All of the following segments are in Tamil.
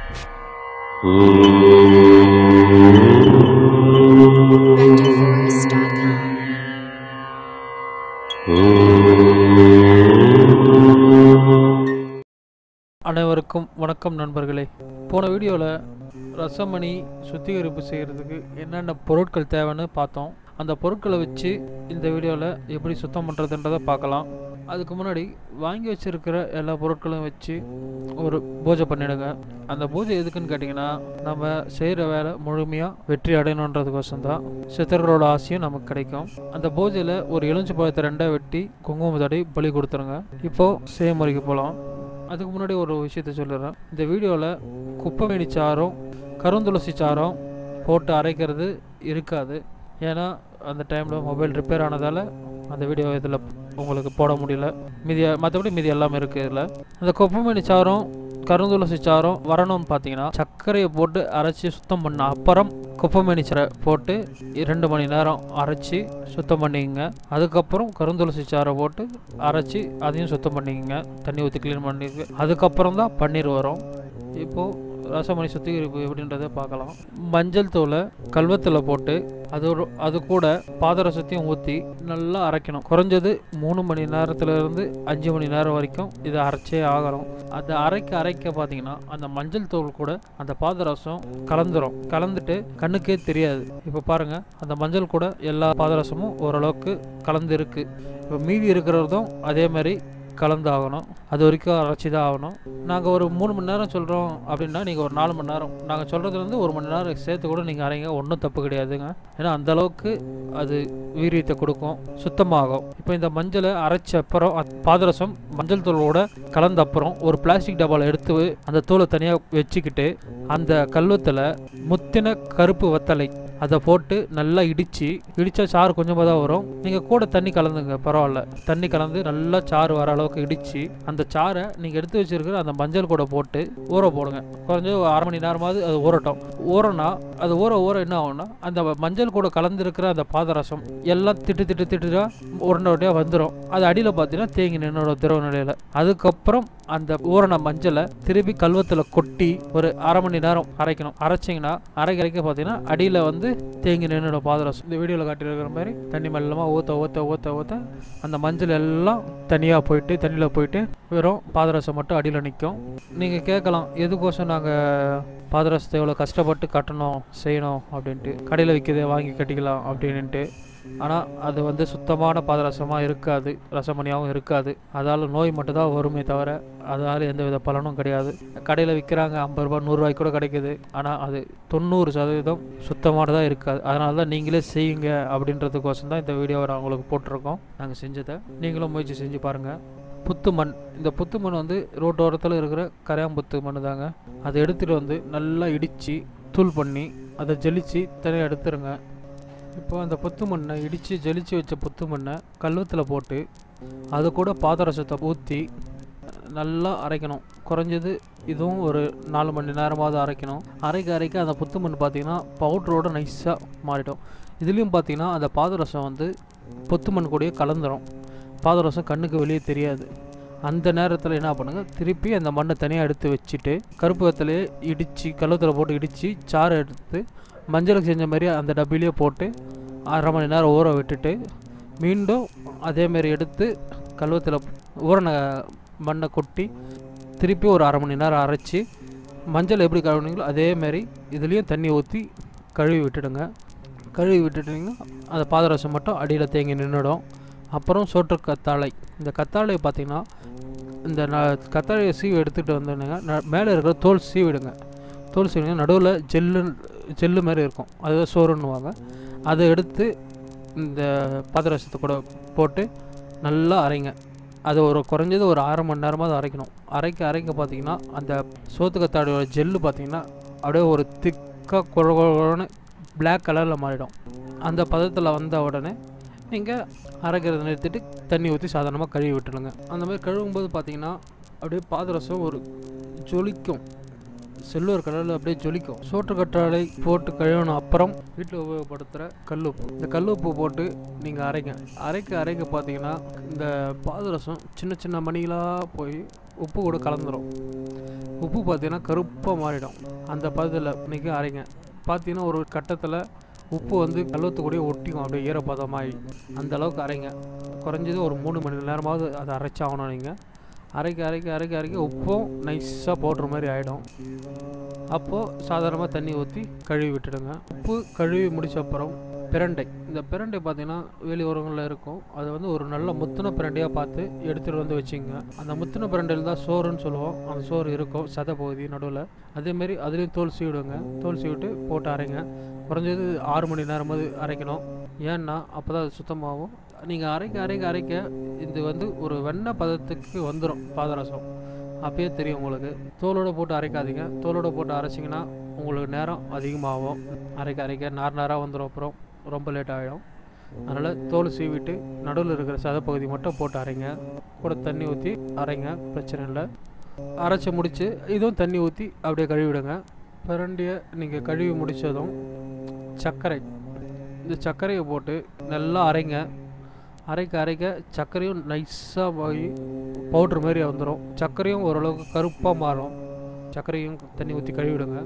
RenderForest.com. அனைவருக்கும் வணக்கம் நண்பர்களே போன வீடியோவில் ரசமணி சுத்திகரிப்பு செய்கிறதுக்கு என்னென்ன பொருட்கள் தேவைன்னு பார்த்தோம் அந்த பொருட்களை வச்சு இந்த வீடியோவில் எப்படி சுத்தம் பண்ணுறதுன்றதை பார்க்கலாம் அதுக்கு முன்னாடி வாங்கி வச்சிருக்கிற எல்லா பொருட்களும் வச்சு ஒரு பூஜை பண்ணிடுங்க அந்த பூஜை எதுக்குன்னு கேட்டிங்கன்னா நம்ம செய்கிற வேலை முழுமையாக வெற்றி அடையணுன்றதுக்கோசம் தான் சித்தர்களோட ஆசையும் நமக்கு கிடைக்கும் அந்த பூஜையில் ஒரு எலுமிச்சை பழத்தை ரெண்டாக வெட்டி குங்குமம் தடவி பலி கொடுத்துருங்க இப்போது செய்முறைக்கு போகலாம் அதுக்கு முன்னாடி ஒரு விஷயத்த சொல்லிடுறேன் இந்த வீடியோவில் குப்பைமேனி சாரம் கருந்துளசி சாரம் போட்டு அரைக்கிறது இருக்காது ஏன்னா அந்த டைமில் மொபைல் ரிப்பேர் ஆனதால் அந்த வீடியோ இதில் உங்களுக்கு போட முடியல மீதி மற்றபடி மீதி எல்லாமே இருக்குது இதில் அந்த குப்பைமேனி சாரம் கருந்துளசி சாரம் வரணும்னு பார்த்தீங்கன்னா சர்க்கரையை போட்டு அரைச்சி சுத்தம் பண்ண அப்புறம் குப்பைமேனி சாரை போட்டு இரண்டு மணி நேரம் அரைச்சி சுத்தம் பண்ணிக்கங்க அதுக்கப்புறம் கருந்துளசி சாறை போட்டு அரைச்சி அதையும் சுத்தம் பண்ணிக்கங்க தண்ணி ஊற்றி க்ளீன் பண்ணிக்கு அதுக்கப்புறம் தான் பன்னீர் வரும் இப்போது ரசமணி சுத்திகரிப்பு எப்படின்றத பார்க்கலாம் மஞ்சள் தூளை கல்வத்தில் போட்டு அது ஒரு அது கூட பாதரசத்தையும் ஊற்றி நல்லா அரைக்கணும் குறைஞ்சது மூணு மணி நேரத்துல இருந்து அஞ்சு மணி நேரம் வரைக்கும் இதை அரைச்சே ஆகணும் அதை அரைக்க அரைக்க பார்த்தீங்கன்னா அந்த மஞ்சள் தூள் கூட அந்த பாதரசம் கலந்துரும் கலந்துட்டு கண்ணுக்கே தெரியாது இப்போ பாருங்க அந்த மஞ்சள் கூட எல்லா பாதரசமும் ஓரளவுக்கு கலந்து இருக்கு இப்போ மீதி இருக்கிறதும் அதே மாதிரி கலந்து ஆகணும் அது வரைக்கும் அரைச்சி தான் ஆகணும் நாங்கள் ஒரு மூணு மணி நேரம் சொல்கிறோம் அப்படின்னா நீங்கள் ஒரு நாலு மணி நேரம் நாங்கள் சொல்கிறதுலேருந்து ஒரு மணி நேரம் சேர்த்து கூட நீங்கள் அரைங்க ஒன்றும் தப்பு கிடையாதுங்க ஏன்னா அந்த அளவுக்கு அது வீரியத்தை கொடுக்கும் சுத்தமாகும் இப்போ இந்த மஞ்சளை அரைச்ச அப்புறம் அத்- பாதரசம் மஞ்சள் தூளோட கலந்த அப்புறம் ஒரு பிளாஸ்டிக் டப்பாவில் எடுத்து அந்த தூளை தனியாக வச்சுக்கிட்டு அந்த கல்வத்தில் முத்தின கருப்பு வத்தலை அதை போட்டு நல்லா இடித்து இடித்தா சாறு கொஞ்சமாக தான் வரும் நீங்கள் கூட தண்ணி கலந்துங்க பரவாயில்ல தண்ணி கலந்து நல்லா சாறு வர அளவுக்கு இடித்து அந்த சாறை நீங்கள் எடுத்து வச்சிருக்கிற அந்த மஞ்சள் கூட போட்டு ஊற போடுங்க குறைஞ்சது ஒரு அரை மணி நேரமாவது அது ஊறட்டும் ஊறனா அது ஊற ஊற என்ன ஆகும்னா அந்த மஞ்சள் கூட கலந்துருக்கிற அந்த பாதரசம் எல்லாம் திட்டு திட்டு திட்டுதா உருண்டை உருண்டையாக வந்துடும் அது அடியில் பார்த்தீங்கன்னா தேங்கி நின்னோட திரவ நிலையில் அதுக்கப்புறம் அந்த ஊறின மஞ்சளை திருப்பி கல்வத்தில் கொட்டி ஒரு அரை மணி நேரம் அரைக்கணும் அரைச்சிங்கன்னா அரைக்க அரைக்க பார்த்தீங்கன்னா அடியில் வந்து தேங்கி நின்றுடும் பாதரசம் இந்த வீடியோவில் காட்டியிருக்கிற மாதிரி தண்ணி மெல்லமாக ஊற்ற ஊற்ற ஊற்ற ஊற்ற அந்த மஞ்சள் எல்லாம் தனியாக போயிட்டு தண்ணியில் போயிட்டு வெறும் பாதரசம் மட்டும் அடியில் நிற்கும் நீங்கள் கேட்கலாம் எதுக்கோசம் நாங்கள் பாதரசத்தை எவ்வளோ கஷ்டப்பட்டு கட்டணும் செய்யணும் அப்படின்ட்டு கடையில் விற்கிறத வாங்கி கட்டிக்கலாம் அப்படின்ட்டு ஆனால் அது வந்து சுத்தமான பாதரசமாக இருக்காது ரசமணியாகவும் இருக்காது அதால் நோய் மட்டும்தான் வருமே தவிர அதால் எந்த வித பலனும் கிடையாது கடையில் விற்கிறாங்க ஐம்பது ரூபா நூறுரூவாய்க்கு கூட கிடைக்குது ஆனால் அது தொண்ணூறு சதவீதம் சுத்தமானதாக இருக்காது அதனால தான் நீங்களே செய்யுங்க அப்படின்றதுக்கோசம் தான் இந்த வீடியோவை நான் உங்களுக்கு போட்டிருக்கோம் நாங்கள் செஞ்சதை நீங்களும் முயற்சி செஞ்சு பாருங்கள் புத்து மண் இந்த புத்து மண் வந்து ரோட்டோரத்தில் இருக்கிற கரையாம்புத்து மண் தாங்க அதை எடுத்துகிட்டு வந்து நல்லா இடித்து தூள் பண்ணி அதை ஜலிச்சு தனியாக எடுத்துருங்க இப்போ அந்த புத்து மண்ணை இடித்து ஜலிச்சு வச்ச புத்து மண்ணை கல்வத்தில் போட்டு அது கூட பாதரசத்தை ஊற்றி நல்லா அரைக்கணும் குறைஞ்சது இதுவும் ஒரு நாலு மணி நேரமாவது அரைக்கணும் அரைக்க அரைக்க அந்த புத்து மண் பார்த்தீங்கன்னா பவுட்ரோட நைஸாக மாறிடும் இதுலேயும் பார்த்தீங்கன்னா அந்த பாதரசம் வந்து புத்து மண் கூடயே கலந்துரும் பாதரசம் கண்ணுக்கு வெளியே தெரியாது அந்த நேரத்தில் என்ன பண்ணுங்கள் திருப்பி அந்த மண்ணை தனியாக எடுத்து வச்சுட்டு கருப்பு வெத்தலையே இடித்து கல்வத்தில் போட்டு இடித்து சாறு எடுத்து மஞ்சளுக்கு செஞ்ச மாதிரி அந்த டப்பிலேயே போட்டு அரை மணி நேரம் ஊற விட்டுட்டு மீண்டும் அதேமாரி எடுத்து கல்வத்தில் ஊறின மண்ணை கொட்டி திருப்பி ஒரு அரை மணி நேரம் அரைச்சி மஞ்சள் எப்படி கழுவுனீங்களோ அதேமாரி இதுலேயும் தண்ணி ஊற்றி கழுவி விட்டுடுங்க கழுவி விட்டுட்டிங்கன்னா அந்த பாதரசம் மட்டும் அடியில் தேங்கி நின்றுடும் அப்புறம் சோற்று கத்தாழை இந்த கத்தாழையை பார்த்தீங்கன்னா இந்த ந கத்தாழையை சீவி எடுத்துகிட்டு வந்தோன்னே மேலே இருக்கிற தோல் சீவிடுங்க தோல் சீவிடுங்க நடுவில் ஜெல்லு ஜெல்லு மாதிரி இருக்கும் அதுதான் சோறுன்னுவாங்க அதை எடுத்து இந்த பாதரசத்தை கூட போட்டு நல்லா அரைங்க அது ஒரு குறைஞ்சது ஒரு அரை மணி நேரமாவது அரைக்கணும் அரைக்க அரைக்க பார்த்தீங்கன்னா அந்த சோத்துக்கத்தாடியோட ஜெல்லு பார்த்தீங்கன்னா அப்படியே ஒரு திக்காக குழ குழன்னு Black கலரில் மாறிடும் அந்த பதத்தில் வந்த உடனே நீங்கள் அரைக்கிறத நிறுத்திட்டு தண்ணி ஊற்றி சாதாரணமாக கழுவி விட்டுருங்க அந்த மாதிரி கழுவும்போது பார்த்தீங்கன்னா அப்படியே பாதரசம் ஒரு ஜொலிக்கும் சில்வர் கலரில் அப்படியே ஜொலிக்கும் சோற்று கற்றாழை போட்டு கழுவின அப்புறம் வீட்டில் உபயோகப்படுத்துகிற கல்லுப்பு இந்த கல்லுப்பு போட்டு நீங்கள் அரைங்க அரைக்க அரைக்க பார்த்தீங்கன்னா இந்த பாதரசம் சின்ன சின்ன மணிகளாக போய் உப்பு கூட கலந்துரும் உப்பு பார்த்தீங்கன்னா கருப்பாக மாறிடும் அந்த பதத்தில் நீங்கள் அரைங்க பார்த்தீங்கன்னா ஒரு கட்டத்தில் உப்பு வந்து கல்வத்து கூட ஒட்டிக்கும் அப்படியே ஈரப்பதமாகி அந்த அளவுக்கு அரைங்க குறைஞ்சது ஒரு மூணு மணி நேரமாவது அதை அரைச்சாகணும் நீங்கள் அரைக்க அரைக்க அரைக்க அரைக்க உப்பும் நைஸாக போடுற மாதிரி ஆகிடும் அப்போது சாதாரணமாக தண்ணி ஊற்றி கழுவி விட்டுடுங்க உப்பு கழுவி முடிச்ச அப்புறம் பிரண்டை இந்த பிரண்டை பார்த்தீங்கன்னா வேலி ஓரங்களில் இருக்கும் அதை வந்து ஒரு நல்ல முத்தின பிரண்டையாக பார்த்து எடுத்துகிட்டு வந்து வச்சுங்க அந்த முத்தின பிரண்டையில் தான் சோறுன்னு சொல்லுவோம் அந்த சோறு இருக்கும் சதை பகுதி நடுவில் அதேமாரி அதுலேயும் தோல் சீவிடுங்க தோல் சீவிட்டு போட்டு அரைங்க குறைஞ்சது ஆறு மணி நேரமாவது அரைக்கணும் ஏன்னா அப்போ தான் அது சுத்தமாகும் நீங்கள் அரைக்க அரைக்க அரைக்க இது வந்து ஒரு வெண்ணெய் பதத்துக்கு வந்துடும் பாதரசம் அப்பயே தெரியும் உங்களுக்கு தோலோடு போட்டு அரைக்காதீங்க தோலோடு போட்டு அரைச்சிங்கன்னா உங்களுக்கு நேரம் அதிகமாகும் அரைக்க அரைக்க நார் நாராக வந்துடும் அப்புறம் ரொம்ப லேட் ஆகிடும் அதனால் தோல் சீவிட்டு நடுவில் இருக்கிற சதப்பகுதி மட்டும் போட்டு அரைங்க கூட தண்ணி ஊற்றி அரைங்க பிரச்சனை இல்லை அரைச்சி முடித்து இதுவும் தண்ணி ஊற்றி அப்படியே கழுவிடுங்க பிரண்டியை நீங்கள் கழுவி முடித்ததும் சர்க்கரை இந்த சர்க்கரையை போட்டு நல்லா அரைங்க அரைக்க அரைக்க சர்க்கரையும் நைஸாக போய் பவுட்ரு மாதிரி வந்துடும் சர்க்கரையும் ஓரளவுக்கு கருப்பாக மாறும் சர்க்கரையும் தண்ணி ஊற்றி கழுவிடுங்க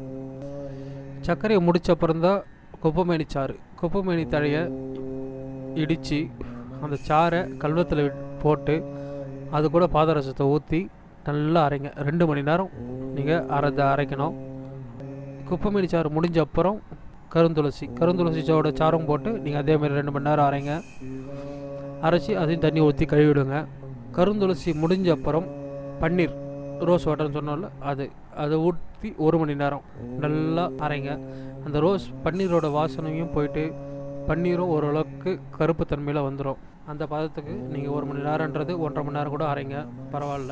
சர்க்கரையை முடிச்ச அப்புறம்தான் குப்பமேனி சாறு குப்பமேனி தழையை இடித்து அந்த சாறை கல்வத்தில் போட்டு அது கூட பாதரசத்தை ஊற்றி நல்லா அரைங்க ரெண்டு மணி நேரம் நீங்கள் அரைத அரைக்கணும் குப்பமேனி சாறு முடிஞ்ச அப்புறம் கருந்துளசி கருந்துளசி சாவோட சாரும் போட்டு நீங்கள் அதேமாதிரி ரெண்டு மணி நேரம் அரைங்க அரைச்சி அதையும் தண்ணி ஊற்றி கழுவிடுங்க கருந்துளசி முடிஞ்ச அப்புறம் பன்னீர் ரோஸ் வாட்டர்னு சொன்னோம்ல அது அதை ஊற்றி ஒரு மணி நேரம் நல்லா அரைங்க அந்த ரோஸ் பன்னீரோட வாசனையும் போயிட்டு பன்னீரும் ஓரளவுக்கு கருப்பு தன்மையில் வந்துடும் அந்த பதத்துக்கு நீங்கள் ஒரு மணி நேரன்றது ஒன்றரை மணி நேரம் கூட அரைங்க பரவாயில்ல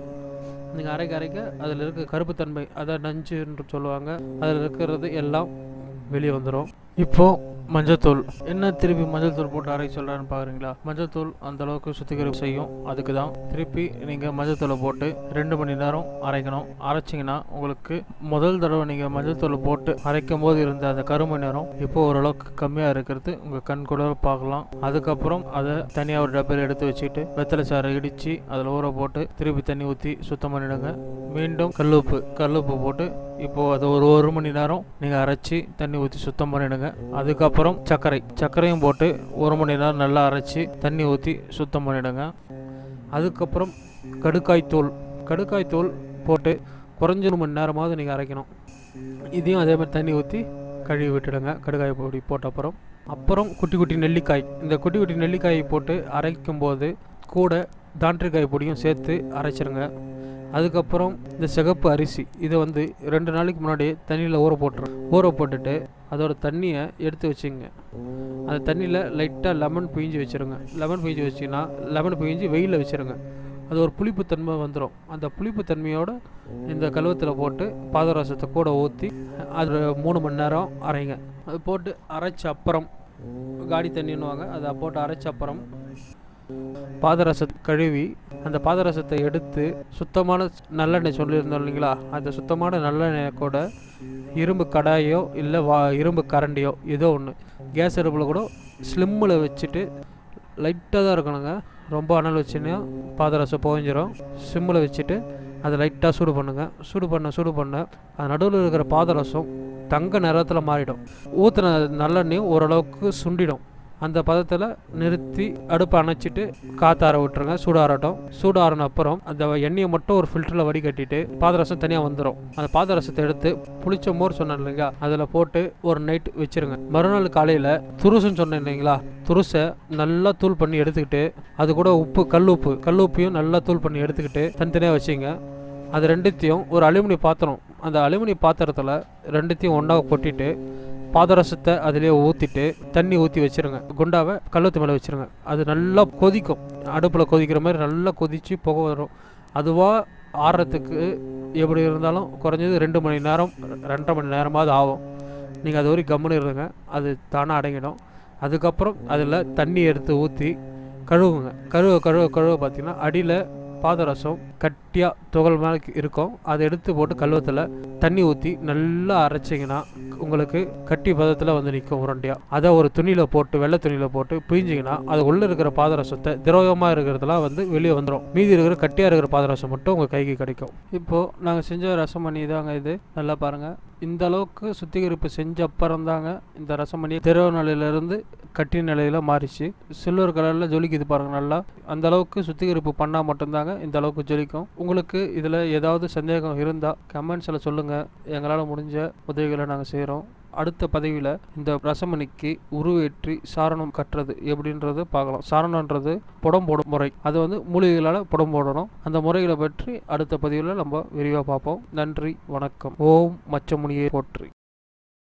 நீங்கள் அரைக்க அரைக்க அதில் இருக்க கருப்புத்தன்மை அதை நஞ்சுன்னு சொல்லுவாங்க அதில் இருக்கிறது எல்லாம் வெளியே வந்துடும் இப்போது மஞ்சத்தூள் என்ன திருப்பி மஞ்சள் தூள் போட்டு அரைக்க சொல்கிறான்னு பார்க்குறீங்களா மஞ்சள் தூள் அந்த அளவுக்கு சுத்திகரிப்பு செய்யும் அதுக்கு தான் திருப்பி நீங்கள் மஞ்சள் தூளை போட்டு ரெண்டு மணி நேரம் அரைக்கணும் அரைச்சிங்கன்னா உங்களுக்கு முதல் தடவை நீங்கள் மஞ்சள் தூளை போட்டு அரைக்கும் போது இருந்த அந்த கருமணி நேரம் இப்போ ஓரளவுக்கு கம்மியாக இருக்கிறது உங்கள் கண் கூட பார்க்கலாம் அதுக்கப்புறம் அதை தனியாக ஒரு டப்பையில் எடுத்து வச்சுட்டு வெத்தலை சாறை இடித்து அதில் ஊற போட்டு திருப்பி தண்ணி ஊற்றி சுத்தம் பண்ணிடுங்க மீண்டும் கல்லுப்பு கல்லுப்பு போட்டு இப்போது அது ஒரு ஒரு மணி நேரம் நீங்கள் அரைச்சி தண்ணி ஊற்றி சுத்தம் பண்ணிடுங்க அதுக்கப்புறம் சர்க்கரை சர்க்கரையும் போட்டு ஒரு மணி நேரம் நல்லா அரைச்சி தண்ணி ஊற்றி சுத்தம் பண்ணிடுங்க அதுக்கப்புறம் கடுக்காய் தூள் கடுக்காய் தூள் போட்டு குறைஞ்ச ஒரு மணி நேரமாவது நீங்கள் அரைக்கணும் இதையும் அதே மாதிரி தண்ணி ஊற்றி கழுவி விட்டுடுங்க கடுக்காய் பொடி போட்ட அப்புறம் அப்புறம் குட்டி குட்டி நெல்லிக்காய் இந்த குட்டி குட்டி நெல்லிக்காயை போட்டு அரைக்கும் போது கூட தாண்டிக்காய் பொடியும் சேர்த்து அரைச்சிருங்க அதுக்கப்புறம் இந்த சிகப்பு அரிசி இதை வந்து ரெண்டு நாளைக்கு முன்னாடி தண்ணியில் ஊற போட்டுரும் ஊற போட்டுட்டு அதோட தண்ணியை எடுத்து வச்சுங்க அந்த தண்ணியில் லைட்டாக லெமன் பிழிஞ்சு வச்சுருங்க லெமன் பிழிஞ்சு வச்சிங்கன்னா லெமன் பிழிஞ்சு வெயிலில் வச்சுருங்க அது ஒரு புளிப்புத்தன்மை வந்துடும் அந்த புளிப்புத்தன்மையோட இந்த கழுவத்தில் போட்டு பாதரசத்தை கூட ஊற்றி அது மூணு மணி நேரம் அரைங்க அது போட்டு அரைச்ச அப்புறம் காடி தண்ணின்னுவாங்க அதை போட்டு அரைச்ச அப்புறம் பாதரசத்தை கழுவி அந்த பாதரசத்தை எடுத்து சுத்தமான நல்லெண்ணெய் சொல்லியிருந்தோம் இல்லைங்களா அந்த சுத்தமான நல்லெண்ணெய் கூட இரும்பு கடாயோ இல்லை வா இரும்பு கரண்டியோ ஏதோ ஒன்று கேஸ் அடுப்பில் கூட ஸ்லிம்மில் வச்சுட்டு லைட்டாக தான் இருக்கணுங்க ரொம்ப அனல் வச்சுன்னா பாதரசம் புகஞ்சிரும் சிம்மில் வச்சுட்டு அதை லைட்டாக சூடு பண்ணுங்க சூடு பண்ண சூடு பண்ண அது நடுவில் இருக்கிற பாதரசம் தங்க நிறத்தில் மாறிடும் ஊற்றின நல்லெண்ணெயும் ஓரளவுக்கு சுண்டிடும் அந்த பதத்தில் நிறுத்தி அடுப்பை அணைச்சிட்டு காத்தார விட்டுருங்க சூடாறட்டும் சூடாறின அப்புறம் அந்த எண்ணெயை மட்டும் ஒரு ஃபில்டரில் வடிகட்டிட்டு பாதரசம் தனியாக வந்துடும் அந்த பாதரசத்தை எடுத்து புளிச்ச மோர் சொன்னேன் இல்லைங்களா அதில் போட்டு ஒரு நைட் வச்சிருங்க மறுநாள் காலையில் துருசுன்னு சொன்னேன் இல்லைங்களா துருசை நல்லா தூள் பண்ணி எடுத்துக்கிட்டு அது கூட உப்பு கல் உப்பு கல் உப்பையும் நல்லா தூள் பண்ணி எடுத்துக்கிட்டு தனித்தனியாக வச்சிங்க அது ரெண்டுத்தையும் ஒரு அலுமினிய பாத்திரம் அந்த அலுமினிய பாத்திரத்தில் ரெண்டுத்தையும் ஒன்றா கொட்டிட்டு பாதரசத்தை அதிலே ஊற்றிட்டு தண்ணி ஊற்றி வச்சிருங்க குண்டாவை கல்வத்து மேலே வச்சிருங்க அது நல்லா கொதிக்கும் அடுப்பில் கொதிக்கிற மாதிரி நல்லா கொதித்து புகை வரும் அதுவாக ஆறுறதுக்கு எப்படி இருந்தாலும் குறைஞ்சது ரெண்டு மணி நேரம் ரெண்டரை மணி நேரமாவது ஆகும் நீங்கள் அது வரைக்கும் கம்முன்னு இருங்க அது தானாக அடங்கிடும் அதுக்கப்புறம் அதில் தண்ணி எடுத்து ஊற்றி கழுவுங்க கழுவ கழுவ கழுவ பார்த்தீங்கன்னா அடியில் பாதரசம் கட்டியாக துகள் மேலே இருக்கும் அதை எடுத்து போட்டு கல்வத்தில் தண்ணி ஊற்றி நல்லா அரைச்சிங்கன்னா உங்களுக்கு கட்டி பதத்தில் வந்து நிற்கும் உருண்டையாக அதை ஒரு துணியில் போட்டு வெள்ளை துணியில் போட்டு பிழிஞ்சிங்கன்னா அது உள்ளே இருக்கிற பாதரசத்தை திரவமாக இருக்கிறதுலாம் வந்து வெளியே வந்துடும் மீதி இருக்கிற கட்டியாக இருக்கிற பாதரசம் மட்டும் உங்கள் கைக்கு கிடைக்கும் இப்போது நாங்கள் செஞ்ச ரசமணி தாங்க இது நல்லா பாருங்கள் இந்த அளவுக்கு சுத்திகரிப்பு செஞ்ச அப்புறம் தாங்க இந்த ரசமணி திரவ நிலையிலேருந்து கட்டி நிலையில் மாறிச்சு சில்வர் கலரில் ஜொலிக்குது பாருங்க நல்லா அந்த அளவுக்கு சுத்திகரிப்பு பண்ணால் மட்டும்தாங்க இந்த அளவுக்கு ஜொலிக்கும் உங்களுக்கு இதில் ஏதாவது சந்தேகம் இருந்தால் கமெண்ட்ஸில் சொல்லுங்கள் எங்களால் முடிஞ்ச உதவிகளை நாங்கள் செய்கிறோம் அடுத்த பதவியில் இந்த ரசமணிக்கு உருவேற்றி சாரணம் கட்டுறது எப்படின்றத பார்க்கலாம் சாரணன்றது புடம் போடும் முறை அது வந்து மூலிகைகளால் புடம் போடணும் அந்த முறைகளை பற்றி அடுத்த பதிவில் நம்ம விரிவாக பார்ப்போம் நன்றி வணக்கம் ஓம் மச்சமுனியை போற்றி